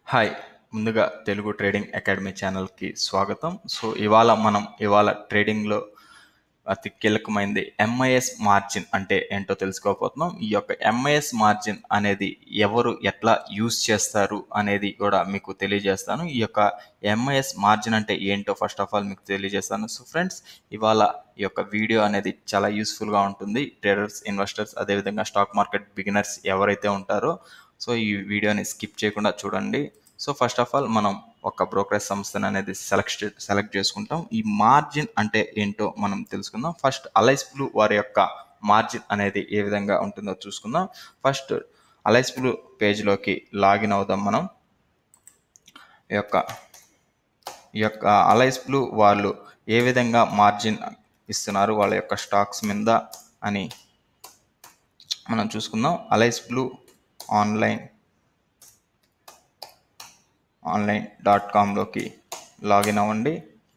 hi ముందుగా Telugu trading academy ఛానల్కి స్వాగతం సో ఇవాళ మనం ఇవాళ ట్రేడింగ్లో అతి కీలకమైనది ఎంఐఎస్ మార్జిన్ అంటే ఏంటో తెలుసుకోకపోతున్నాం ఈ యొక్క ఎంఐఎస్ మార్జిన్ అనేది ఎవరు ఎట్లా యూజ్ చేస్తారు అనేది కూడా మీకు తెలియజేస్తాను ఈ యొక్క ఎంఐఎస్ మార్జిన్ అంటే ఏంటో ఫస్ట్ ఆఫ్ ఆల్ మీకు తెలియజేస్తాను సో ఫ్రెండ్స్ ఇవాళ ఈ యొక్క వీడియో అనేది చాలా యూస్ఫుల్గా ఉంటుంది ట్రేడర్స్ ఇన్వెస్టర్స్ అదేవిధంగా స్టాక్ మార్కెట్ బిగినర్స్ ఎవరైతే ఉంటారో సో ఈ వీడియోని స్కిప్ చేయకుండా చూడండి సో ఫస్ట్ ఆఫ్ ఆల్ మనం ఒక బ్రోకరేజ్ సంస్థను అనేది సెలెక్ట్ సెలెక్ట్ చేసుకుంటాం ఈ మార్జిన్ అంటే ఏంటో మనం తెలుసుకుందాం ఫస్ట్ అలైస్ బ్లూ వారి యొక్క మార్జిన్ అనేది ఏ విధంగా ఉంటుందో చూసుకుందాం ఫస్ట్ అలైస్ బ్లూ పేజ్లోకి లాగిన్ అవుదాం మనం ఈ యొక్క ఈ యొక్క అలైస్ బ్లూ వాళ్ళు ఏ విధంగా మార్జిన్ ఇస్తున్నారు వాళ్ళ యొక్క స్టాక్స్ మీద అని మనం చూసుకుందాం Alice Blue online online dot కామ్లోకి లాగిన్ అవ్వండి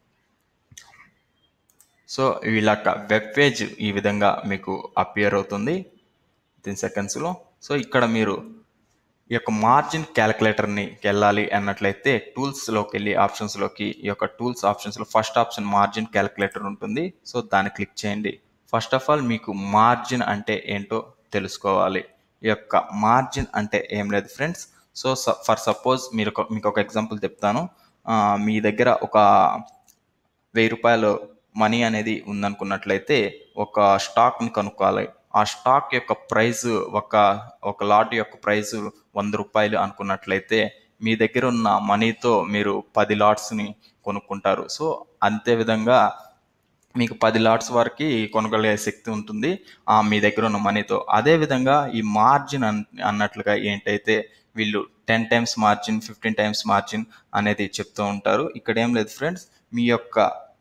సో వీళ్ళ యొక్క వెబ్ పేజ్ ఈ విధంగా మీకు అపియర్ అవుతుంది వితిన్ సెకండ్స్లో సో ఇక్కడ మీరు ఈ యొక్క మార్జిన్ క్యాలిక్యులేటర్ని వెళ్ళాలి అన్నట్లయితే టూల్స్లోకి వెళ్ళి ఆప్షన్స్లోకి ఈ యొక్క టూల్స్ ఆప్షన్స్లో ఫస్ట్ ఆప్షన్ మార్జిన్ క్యాలిక్యులేటర్ ఉంటుంది సో దాన్ని క్లిక్ చేయండి ఫస్ట్ ఆఫ్ ఆల్ మీకు మార్జిన్ అంటే ఏంటో తెలుసుకోవాలి ఈ యొక్క మార్జిన్ అంటే ఏం లేదు ఫ్రెండ్స్ సో ఫర్ సపోజ్ మీరు ఒక మీకు ఒక ఎగ్జాంపుల్ చెప్తాను ఆ, మీ దగ్గర ఒక వెయ్యి రూపాయలు మనీ అనేది ఉందనుకున్నట్లయితే ఒక స్టాక్ని కనుక్కోవాలి ఆ స్టాక్ యొక్క ప్రైస్ ఒక ఒక లాట్ యొక్క ప్రైస్ వంద రూపాయలు అనుకున్నట్లయితే మీ దగ్గర ఉన్న మనీతో మీరు పది లాట్స్ని కొనుక్కుంటారు సో అంతే విధంగా మీకు పది లాట్స్ వరకు కొనగలిగే శక్తి ఉంటుంది ఆ, మీ దగ్గర ఉన్న మనీతో అదేవిధంగా ఈ మార్జిన్ అన్ అన్నట్లుగా ఏంటైతే వీళ్ళు ten times margin fifteen times margin అనేది చెప్తూ ఉంటారు ఇక్కడ ఏం లేదు ఫ్రెండ్స్ మీ యొక్క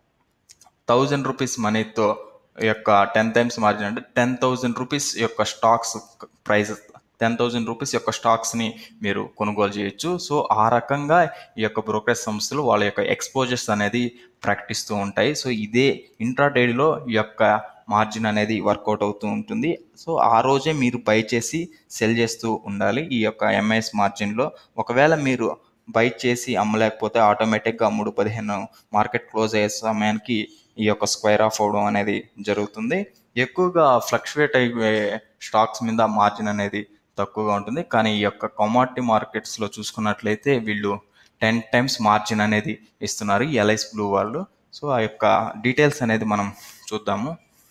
థౌజండ్ రూపీస్ మనీతో ఈ యొక్క టెన్ టైమ్స్ మార్జిన్ అంటే టెన్ థౌజండ్ రూపీస్ యొక్క stocks price ten thousand rupees యొక్క స్టాక్స్ని మీరు కొనుగోలు చేయొచ్చు సో ఆ రకంగా ఈ యొక్క బ్రోకరేజ్ సంస్థలు వాళ్ళ యొక్క ఎక్స్పోజర్స్ అనేది ప్రకటిస్తూ ఉంటాయి సో ఇదే ఇంట్రాడేలో ఈ యొక్క మార్జిన్ అనేది వర్కౌట్ అవుతూ ఉంటుంది సో ఆ రోజే మీరు బై చేసి సెల్ చేస్తూ ఉండాలి ఈ యొక్క ఎంఐఎస్ మార్జిన్లో ఒకవేళ మీరు బై చేసి అమ్మలేకపోతే ఆటోమేటిక్గా మూడు పదిహేను మార్కెట్ క్లోజ్ అయ్యే సమయానికి ఈ యొక్క స్క్వేర్ ఆఫ్ అవడం అనేది జరుగుతుంది ఎక్కువగా ఫ్లక్చువేట్ అయ్యే స్టాక్స్ మీద మార్జిన్ అనేది తక్కువగా ఉంటుంది కానీ ఈ యొక్క కమాడిటీ మార్కెట్స్లో చూసుకున్నట్లయితే వీళ్ళు టెన్ టైమ్స్ మార్జిన్ అనేది ఇస్తున్నారు ఈ ఎల్ఐస్ బ్లూ వాళ్ళు సో ఆ యొక్క డీటెయిల్స్ అనేది మనం చూద్దాము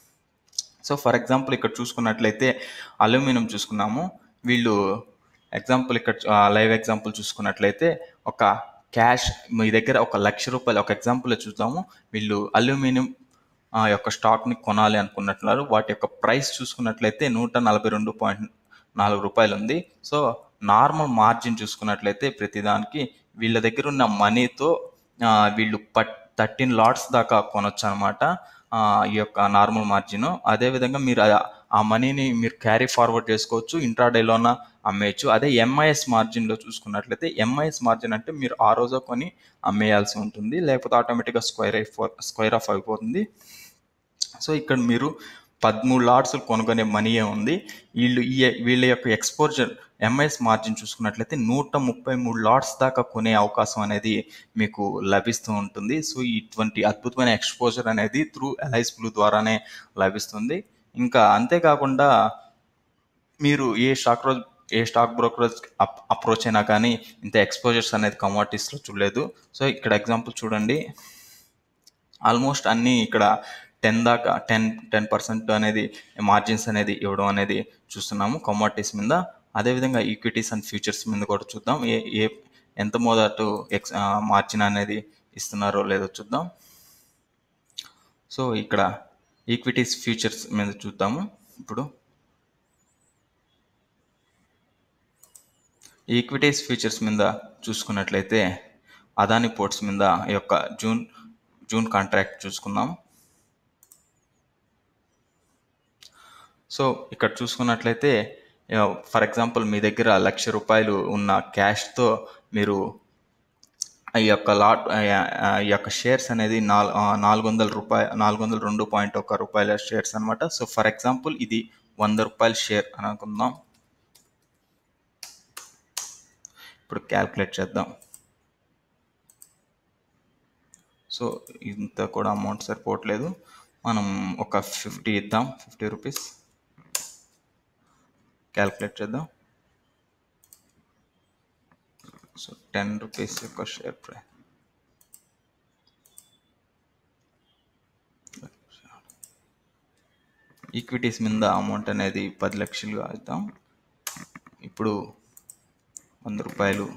సో ఫర్ ఎగ్జాంపుల్ ఇక్కడ చూసుకున్నట్లయితే అల్యూమినియం చూసుకున్నాము వీళ్ళు ఎగ్జాంపుల్ ఇక్కడ లైవ్ ఎగ్జాంపుల్ చూసుకున్నట్లయితే ఒక క్యాష్ మీ దగ్గర ఒక లక్ష రూపాయలు ఒక ఎగ్జాంపుల్ చూద్దాము వీళ్ళు అల్యూమినియం ఆ యొక్క స్టాక్ని కొనాలి అనుకున్నట్లున్నారు వాటి యొక్క ప్రైస్ చూసుకున్నట్లయితే నూట నలభై రెండు పాయింట్ నాలుగు రూపాయలు ఉంది సో నార్మల్ మార్జిన్ చూసుకున్నట్లయితే ప్రతిదానికి వీళ్ళ దగ్గర ఉన్న మనీతో వీళ్ళు పట్ థర్టీన్ లాట్స్ దాకా కొనొచ్చు అనమాట ఈ యొక్క నార్మల్ మార్జిన్ అదేవిధంగా మీరు ఆ- ఆ మనీని మీరు క్యారీ ఫార్వర్డ్ చేసుకోవచ్చు ఇంట్రాడేలోన అమ్మేయచ్చు అదే ఎంఐఎస్ మార్జిన్లో చూసుకున్నట్లయితే ఎంఐఎస్ మార్జిన్ అంటే మీరు ఆ రోజు కొని అమ్మేయాల్సి ఉంటుంది లేకపోతే ఆటోమేటిక్గా స్క్వైర్ అయిపో స్క్వైర్ ఆఫ్ అయిపోతుంది సో ఇక్కడ మీరు పదమూడు లాట్స్ కొనుక్కునే మనీయే ఉంది వీళ్ళు ఈ వీళ్ళ యొక్క ఎక్స్పోజర్ ఎంఐఎస్ మార్జిన్ చూసుకున్నట్లయితే నూట ముప్పై మూడు లాట్స్ దాకా కొనే అవకాశం అనేది మీకు లభిస్తూ ఉంటుంది సో ఇటువంటి అద్భుతమైన ఎక్స్పోజర్ అనేది త్రూ ఎల్ఐస్ బ్లూ ద్వారానే లభిస్తుంది ఇంకా అంతేకాకుండా మీరు ఏ స్టాక్ రోజ్ ఏ స్టాక్ బ్రోకరేజ్ అప్రోచ్ అయినా కానీ ఇంత ఎక్స్పోజర్స్ అనేది కమాడిటీస్లో చూడలేదు సో ఇక్కడ ఎగ్జాంపుల్ చూడండి ఆల్మోస్ట్ అన్నీ ఇక్కడ టెన్ దాకా టెన్ టెన్ పర్సెంట్ అనేది మార్జిన్స్ అనేది ఇవ్వడం అనేది చూస్తున్నాము కమాడిటీస్ మీద అదేవిధంగా ఈక్విటీస్ అండ్ ఫ్యూచర్స్ మీద కూడా చూద్దాం ఏ ఏ ఎంత మోదటు ఎక్స్ మార్జిన్ అనేది ఇస్తున్నారో లేదో చూద్దాం సో ఇక్కడ ఈక్విటీస్ ఫ్యూచర్స్ మీద చూద్దాము ఇప్పుడు ఈక్విటీస్ ఫ్యూచర్స్ మీద చూసుకున్నట్లయితే అదాని పోర్ట్స్ మీద ఈ యొక్క జూన్ జూన్ కాంట్రాక్ట్ చూసుకుందాం సో ఇక్కడ చూసుకున్నట్లయితే ఫర్ ఎగ్జాంపుల్ మీ దగ్గర లక్ష రూపాయలు ఉన్న క్యాష్తో మీరు ఈ యొక్క లాట్ ఈ యొక్క షేర్స్ అనేది నాలుగు నాలుగు వందల రూపాయ నాలుగు వందల రెండు పాయింట్ ఒక రూపాయల షేర్స్ అనమాట సో ఫర్ ఎగ్జాంపుల్ ఇది వంద రూపాయల షేర్ అని అనుకుందాం ఇప్పుడు క్యాల్కులేట్ చేద్దాం సో ఇంత కూడా అమౌంట్ సరిపోవట్లేదు మనం ఒక ఫిఫ్టీ ఇద్దాం ఫిఫ్టీ రూపీస్ క్యాల్కులేట్ చేద్దాం సో టెన్ రూపీస్ యొక్క షేర్ ప్రైస్ ఈక్విటీస్ మీద అమౌంట్ అనేది పది లక్షలు ఇద్దాం ఇప్పుడు వంద రూపాయలు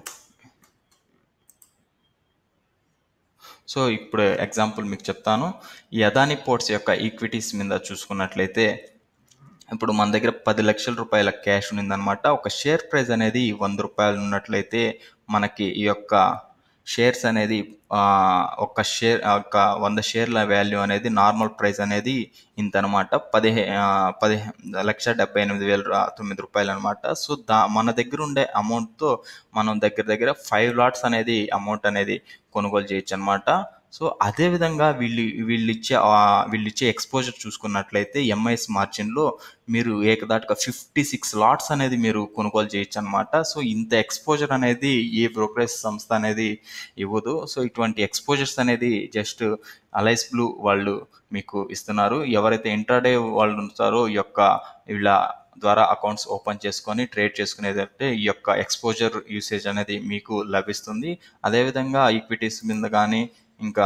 సో ఇప్పుడు ఎగ్జాంపుల్ మీకు చెప్తాను ఈ అదాని పోర్ట్స్ యొక్క ఈక్విటీస్ మీద చూసుకున్నట్లయితే ఇప్పుడు మన దగ్గర పది లక్షల రూపాయల క్యాష్ ఉన్నదన్నమాట ఒక షేర్ ప్రైస్ అనేది వంద రూపాయలు ఉన్నట్లయితే మనకి ఈ యొక్క షేర్స్ అనేది ఆ, ఒక షేర్ ఒక వంద షేర్ల వాల్యూ అనేది నార్మల్ ప్రైస్ అనేది ఇంత అనమాట పదిహే ఆ, పదిహే లక్ష డెబ్బై ఎనిమిది వేల రా- తొమ్మిది రూపాయలు అనమాట సో దా మన దగ్గర ఉండే అమౌంట్తో మనం దగ్గర దగ్గర ఫైవ్ లాట్స్ అనేది అమౌంట్ అనేది కొనుగోలు చేయొచ్చు అనమాట సో అదే విధంగా వీళ్ళు వీళ్ళు ఇచ్చే ఆ, వీళ్ళు ఇచ్చే ఎక్స్పోజర్ చూసుకున్నట్లయితే ఎంఐఎస్ మార్జిన్లో మీరు ఏకదాటిగా ఫిఫ్టీ సిక్స్ లాట్స్ అనేది మీరు కొనుగోలు చేయొచ్చు అనమాట సో ఇంత ఎక్స్పోజర్ అనేది ఏ బ్రోకరేజ్ సంస్థ అనేది ఇవ్వదు సో ఇటువంటి ఎక్స్పోజర్స్ అనేది జస్ట్ అలైస్ బ్లూ వాళ్ళు మీకు ఇస్తున్నారు ఎవరైతే ఇంటర్డే వాళ్ళు ఉంటారో ఈ యొక్క వీళ్ళ ద్వారా అకౌంట్స్ ఓపెన్ చేసుకొని ట్రేడ్ చేసుకునేది అంటే ఈ యొక్క ఎక్స్పోజర్ యూసేజ్ అనేది మీకు లభిస్తుంది అదేవిధంగా ఈక్విటీస్ మీద కానీ ఇంకా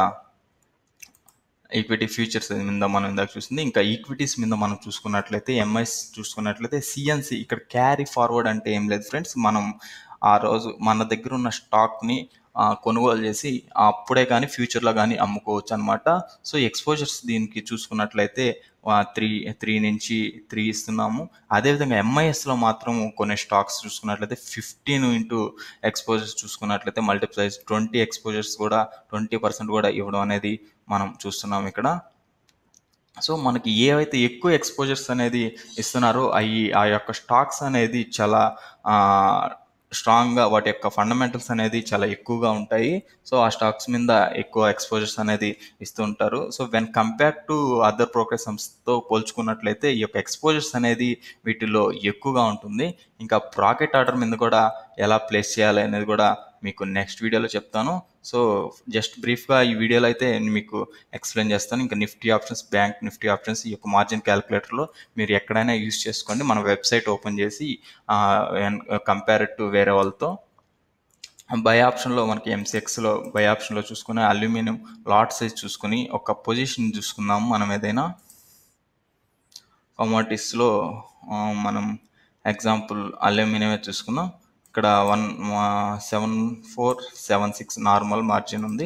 ఈక్విటీ ఫ్యూచర్స్ మీద మనం ఇందాక చూసింది ఇంకా ఈక్విటీస్ మీద మనం చూసుకున్నట్లయితే ఎంఐస్ చూసుకున్నట్లయితే సిఎన్సి ఇక్కడ క్యారీ ఫార్వర్డ్ అంటే ఏం లేదు ఫ్రెండ్స్ మనం ఆ రోజు మన దగ్గర ఉన్న స్టాక్ని ఆ, కొనుగోలు చేసి అప్పుడే కానీ ఫ్యూచర్లో కానీ అమ్ముకోవచ్చు అనమాట సో ఎక్స్పోజర్స్ దీనికి చూసుకున్నట్లయితే త్రీ త్రీ నుంచి త్రీ ఇస్తున్నాము అదేవిధంగా ఎంఐఎస్లో మాత్రం కొన్ని స్టాక్స్ చూసుకున్నట్లయితే ఫిఫ్టీన్ ఇంటూ ఎక్స్పోజర్స్ చూసుకున్నట్లయితే మల్టిప్లైస్ ట్వంటీ ఎక్స్పోజర్స్ కూడా ట్వంటీ పర్సెంట్ కూడా ఇవ్వడం అనేది మనం చూస్తున్నాం ఇక్కడ సో మనకి ఏవైతే ఎక్కువ ఎక్స్పోజర్స్ అనేది ఇస్తున్నారో అవి ఆ యొక్క స్టాక్స్ అనేది చాలా ఆ, స్ట్రాంగ్గా వాటి యొక్క ఫండమెంటల్స్ అనేది చాలా ఎక్కువగా ఉంటాయి సో ఆ స్టాక్స్ మీద ఎక్కువ ఎక్స్పోజర్స్ అనేది ఇస్తూ ఉంటారు so when compare to other brokerage సంస్థతో పోల్చుకున్నట్లయితే ఈ యొక్క ఎక్స్పోజర్స్ అనేది వీటిలో ఎక్కువగా ఉంటుంది ఇంకా ప్రాకెట్ ఆర్డర్ మీద కూడా ఎలా ప్లేస్ చేయాలి అనేది కూడా మీకు నెక్స్ట్ వీడియోలో చెప్తాను సో జస్ట్ బ్రీఫ్గా ఈ వీడియోలో అయితే నేను మీకు ఎక్స్ప్లెయిన్ చేస్తాను ఇంకా Nifty options bank Nifty options ఈ యొక్క మార్జిన్ క్యాలిక్యులేటర్లో మీరు ఎక్కడైనా యూస్ చేసుకోండి మన వెబ్సైట్ ఓపెన్ చేసి కంపేర్ టు వేరే వాళ్ళతో బై ఆప్షన్లో మనకి ఎంసీఎక్స్లో బై ఆప్షన్లో చూసుకుని అల్యూమినియం లాట్ సైజ్ చూసుకుని ఒక పొజిషన్ చూసుకుందాం మనం ఏదైనా కమోడిటీస్లో మనం ఎగ్జాంపుల్ అల్యూమినియమే చూసుకుందాం ఇక్కడ one seven four seven six normal margin ఉంది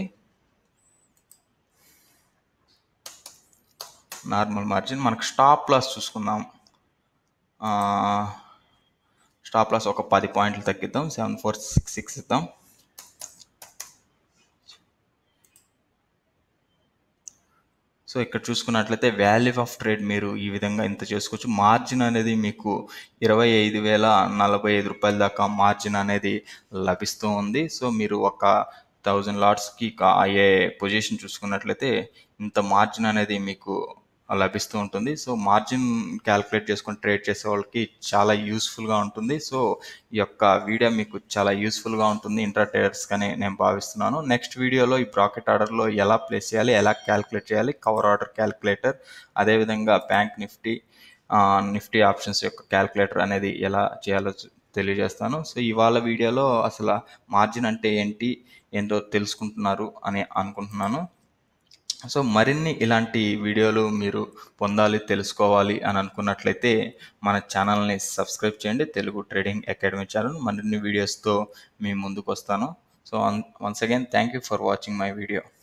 నార్మల్ మార్జిన్ మనకు స్టాప్ లాస్ చూసుకుందాం స్టాప్ లాస్ ఒక పది పాయింట్లు తగ్గిద్దాం సెవెన్ ఫోర్ సిక్స్ సిక్స్ ఇద్దాం సో ఇక్కడ చూసుకున్నట్లయితే వాల్యూ ఆఫ్ ట్రేడ్ మీరు ఈ విధంగా ఇంత చేసుకోవచ్చు మార్జిన్ అనేది మీకు ఇరవై ఐదు వేల నలభై ఐదు రూపాయల దాకా మార్జిన్ అనేది లభిస్తూ ఉంది సో మీరు ఒక థౌజండ్ లాట్స్కి అయ్యే పొజిషన్ చూసుకున్నట్లయితే ఇంత మార్జిన్ అనేది మీకు లభిస్తూ ఉంటుంది సో మార్జిన్ క్యాలిక్యులేట్ చేసుకొని ట్రేడ్ చేసే వాళ్ళకి చాలా యూస్ఫుల్గా ఉంటుంది సో ఈ యొక్క వీడియో మీకు చాలా యూస్ఫుల్గా ఉంటుంది ఇంటర్ ట్రేడర్స్గానే నేను భావిస్తున్నాను నెక్స్ట్ వీడియోలో ఈ బ్రాకెట్ ఆర్డర్లో ఎలా ప్లేస్ చేయాలి ఎలా క్యాలిక్యులేట్ చేయాలి కవర్ ఆర్డర్ క్యాలిక్యులేటర్ అదేవిధంగా బ్యాంక్ నిఫ్టీ నిఫ్టీ ఆప్షన్స్ యొక్క క్యాలిక్యులేటర్ అనేది ఎలా చేయాలో తెలియజేస్తాను సో ఇవాళ వీడియోలో అసలు మార్జిన్ అంటే ఏంటి ఏంటో తెలుసుకుంటున్నారు అని అనుకుంటున్నాను సో మరిన్ని ఇలాంటి వీడియోలు మీరు పొందాలి తెలుసుకోవాలి అని అనుకున్నట్లయితే మన ఛానల్ని సబ్స్క్రైబ్ చేయండి తెలుగు ట్రేడింగ్ అకాడమీ ఛానల్ మరిన్ని వీడియోస్తో మీ ముందుకు వస్తాను so once again thank you for watching my video